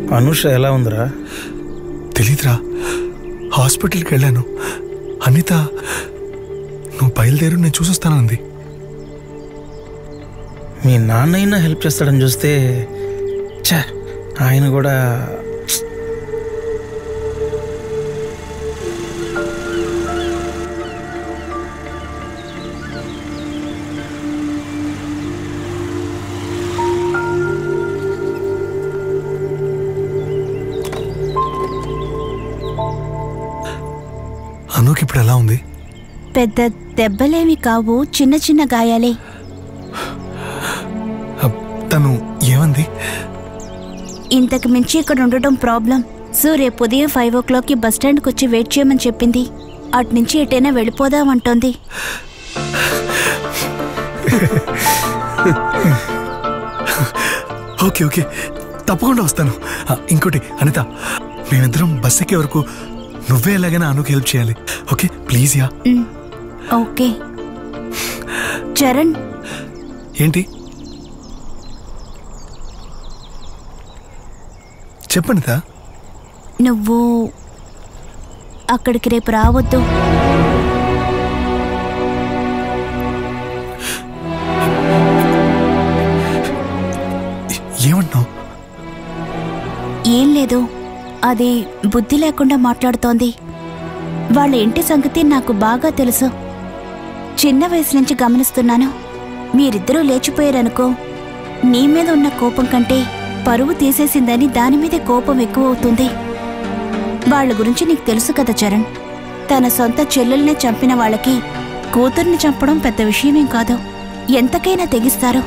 అనుష ఎలా ఉందిరా తెలీదురా హాస్పిటల్కి వెళ్ళాను అనిత నువ్వు బయలుదేరు నేను చూసొస్తానంది మీ నాన్నైనా హెల్ప్ చేస్తాడని చూస్తే ఛా ఆయన కూడా అనుకి ఇప్పుడు ఎలా ఉంది పెద్ద దెబ్బలేమి కావు చిన్న చిన్న గాయాలే అబ్, తను ఏమంది ఇంతకు మించి ఇక్కడ ఉండటం ప్రాబ్లం సో రేపు ఉదయం ఫైవ్ ఓ క్లాక్కి బస్టాండ్కి వచ్చి వెయిట్ చేయమని చెప్పింది అటు నుంచి ఎటైనా వెళ్ళిపోదామంటోంది ఓకే ఓకే తప్పకుండా వస్తాను ఆ, ఇంకోటి అనిత మేమిద్దరం బస్ ఎక్కే వరకు నువ్వే ఎలాగైనా అనుకి హెల్ప్ చేయాలి okay please yeah um, okay Charan ఏంటి చెప్పనిత నువ్వు అక్కడికి రేపు రావద్దు ఏమంటున్నావు ఏం లేదు అది బుద్ధి లేకుండా మాట్లాడుతోంది వాళ్ళ ఇంటి సంగతి నాకు బాగా తెలుసు చిన్న వయసు నుంచి గమనిస్తున్నాను మీరిద్దరూ లేచిపోయారనుకో నీ మీద ఉన్న కోపం కంటే పరువు తీసేసిందని దాని మీదే కోపం ఎక్కువ అవుతుంది వాళ్ళ గురించి నీకు తెలుసు కదా చరణ్ తన సొంత చెల్లెల్నే చంపిన వాళ్ళకి కూతుర్ని చంపడం పెద్ద విషయమేం కాదు ఎంతకైనా తెగిస్తారు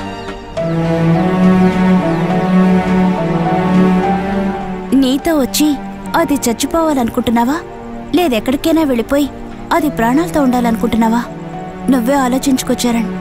నీతో వచ్చి అది చచ్చిపోవాలనుకుంటున్నావా లేదెక్కడికైనా వెళ్ళిపోయి అది ప్రాణాలతో ఉండాలనుకుంటున్నావా నువ్వే ఆలోచించుకొచ్చారన్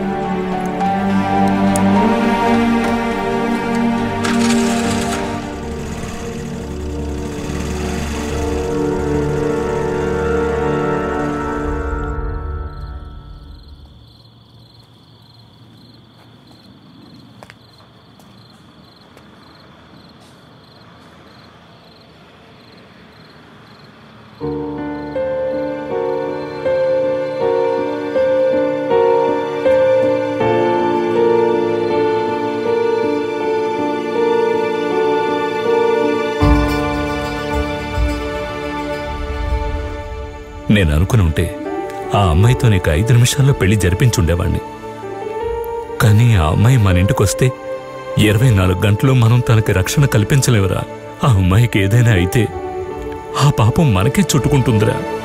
నేను అనుకుని ఉంటే ఆ అమ్మాయితో నీకు ఐదు నిమిషాల్లో పెళ్లి జరిపించుండేవాణ్ణి కానీ ఆ అమ్మాయి మన ఇంటికొస్తే ఇరవై నాలుగు గంటలు మనం తనకి రక్షణ కల్పించలేవురా ఆ అమ్మాయికి ఏదైనా అయితే ఆ పాపం మనకే చుట్టుకుంటుందిరా